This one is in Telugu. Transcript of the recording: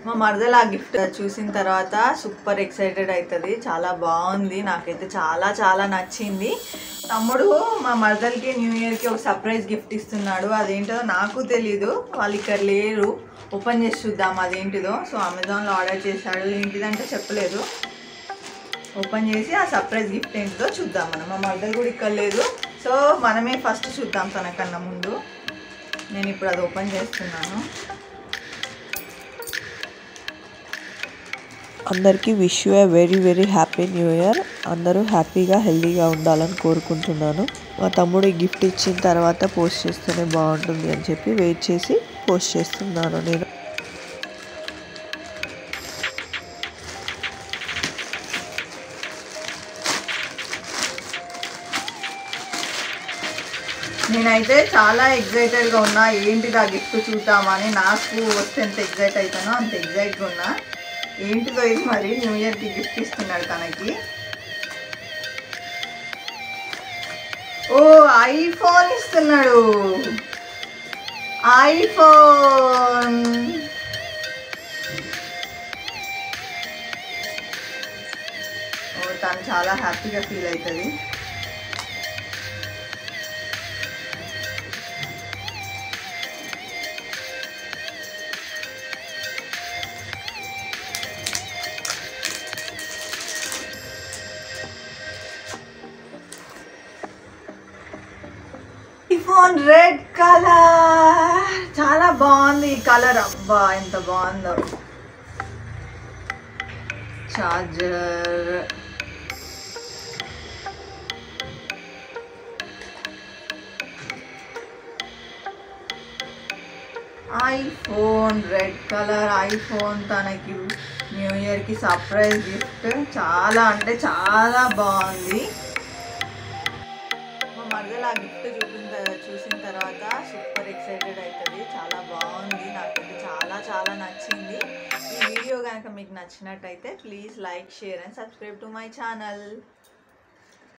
మా మరదలు ఆ గిఫ్ట్ చూసిన తర్వాత సూపర్ ఎక్సైటెడ్ అవుతుంది చాలా బాగుంది నాకైతే చాలా చాలా నచ్చింది తమ్ముడు మా మరదలకి న్యూ ఇయర్కి ఒక సర్ప్రైజ్ గిఫ్ట్ ఇస్తున్నాడు అదేంటో నాకు తెలీదు వాళ్ళు ఇక్కడ లేరు ఓపెన్ చేసి చూద్దాం అదేంటిదో సో అమెజాన్లో ఆర్డర్ చేశాడు ఏంటిదంటే చెప్పలేదు ఓపెన్ చేసి ఆ సర్ప్రైజ్ గిఫ్ట్ ఏంటిదో చూద్దాం మనం మా మరదలు కూడా ఇక్కడ లేదు సో మనమే ఫస్ట్ చూద్దాం తనకన్నా ముందు నేను ఇప్పుడు అది ఓపెన్ చేస్తున్నాను అందరికీ wish you a very very happy new year అందరూ హ్యాపీగా హెల్దీగా ఉండాలని కోరుకుంటున్నాను మా తమ్ముడు ఈ గిఫ్ట్ ఇచ్చిన తర్వాత పోస్ట్ చేస్తేనే బాగుంటుంది అని చెప్పి వెయిట్ చేసి పోస్ట్ చేస్తున్నాను నేను నేనైతే చాలా ఎగ్జైటెడ్గా ఉన్నా ఏంటిది ఆ గిఫ్ట్ చూద్దామని నాకు వస్తే ఎంత ఎగ్జైట్ అవుతానో అంత ఎగ్జైట్గా ఉన్నా ఏంటిదో ఇది మరి న్యూ ఇయర్కి గిఫ్ట్ ఇస్తున్నాడు తనకి ఓ ఐఫోన్ ఇస్తున్నాడు ఐఫోన్ ఓ తను చాలా హ్యాపీగా ఫీల్ అవుతుంది ఫోన్ రెడ్ కలర్ చాలా బాగుంది ఈ కలర్ అబ్బా ఎంత బాగుందో charger iPhone red colour iPhone తనకి న్యూ ఇయర్కి సర్ప్రైజ్ గిఫ్ట్ చాలా అంటే చాలా బాగుంది మా మరదలు ఆ గిఫ్ట్ చూపిన తర్వా- చూసిన తర్వాత సూపర్ ఎక్సైటెడ్ అవుతుంది చాలా బాగుంది నాకైతే చాలా చాలా నచ్చింది ఈ వీడియో కనుక మీకు నచ్చినట్టయితే please like share and subscribe to my channel